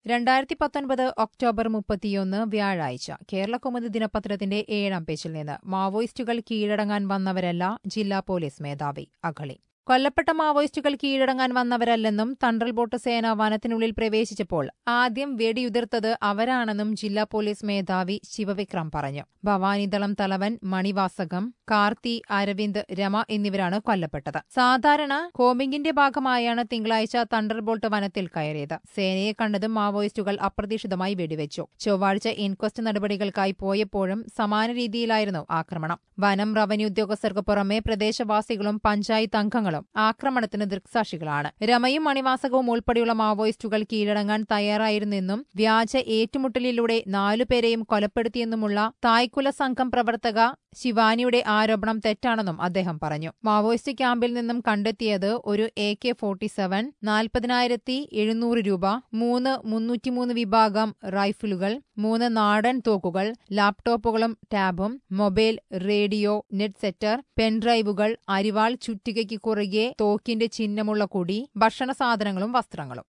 രണ്ടായിരത്തി പത്തൊൻപത് ഒക്ടോബർ മുപ്പത്തിയൊന്ന് വ്യാഴാഴ്ച കേരളകൗമുദി ദിനപത്രത്തിന്റെ ഏഴാം പേജിൽ നിന്ന് മാവോയിസ്റ്റുകൾ കീഴടങ്ങാൻ വന്നവരല്ല ജില്ലാ പോലീസ് മേധാവി അഗളി കൊല്ലപ്പെട്ട മാവോയിസ്റ്റുകൾ കീഴടങ്ങാൻ വന്നവരല്ലെന്നും തണ്ടൽ ബോട്ട് സേന വനത്തിനുള്ളിൽ പ്രവേശിച്ചപ്പോൾ ആദ്യം വെടിയുതിർത്തത് അവരാണെന്നും ജില്ലാ പോലീസ് മേധാവി ശിവവിക്രം പറഞ്ഞു ഭവാനിദളം തലവൻ മണിവാസകം കാർത്തി അരവിന്ദ് രമ എന്നിവരാണ് കൊല്ലപ്പെട്ടത് സാധാരണ കോമിംഗിന്റെ ഭാഗമായാണ് തിങ്കളാഴ്ച തണ്ടർ ബോൾട്ട് വനത്തിൽ കയറിയത് സേനയെ കണ്ടതും മാവോയിസ്റ്റുകൾ അപ്രതീക്ഷിതമായി വെടിവെച്ചു ചൊവ്വാഴ്ച ഇൻക്വസ്റ്റ് നടപടികൾക്കായി പോയപ്പോഴും സമാന രീതിയിലായിരുന്നു ആക്രമണം വനം റവന്യൂ ഉദ്യോഗസ്ഥർക്ക് പുറമെ പ്രദേശവാസികളും പഞ്ചായത്ത് അംഗങ്ങളും ആക്രമണത്തിന് ദൃക്സാക്ഷികളാണ് രമയും മണിവാസകവും ഉൾപ്പെടെയുള്ള മാവോയിസ്റ്റുകൾ കീഴടങ്ങാൻ തയ്യാറായിരുന്നെന്നും വ്യാജ ഏറ്റുമുട്ടലിലൂടെ നാലുപേരെയും കൊലപ്പെടുത്തിയെന്നുമുള്ള തായ്ക്കുല സംഘം പ്രവർത്തക ശിവാനിയുടെ ആരോപണം തെറ്റാണെന്നും അദ്ദേഹം പറഞ്ഞു മാവോയിസ്റ്റ് ക്യാമ്പിൽ നിന്നും കണ്ടെത്തിയത് ഒരു എ കെ ഫോർട്ടി സെവൻ നാൽപ്പതിനായിരത്തി എഴുന്നൂറ് രൂപ മൂന്ന് മുന്നൂറ്റിമൂന്ന് വിഭാഗം റൈഫിലുകൾ മൂന്ന് നാടൻ തോക്കുകൾ ലാപ്ടോപ്പുകളും ടാബും മൊബൈൽ റേഡിയോ നെറ്റ് സെറ്റർ പെൻഡ്രൈവുകൾ അരിവാൾ ചുറ്റികയ്ക്ക് കുറുകെ തോക്കിന്റെ ചിഹ്നമുള്ള കൊടി ഭക്ഷണ സാധനങ്ങളും വസ്ത്രങ്ങളും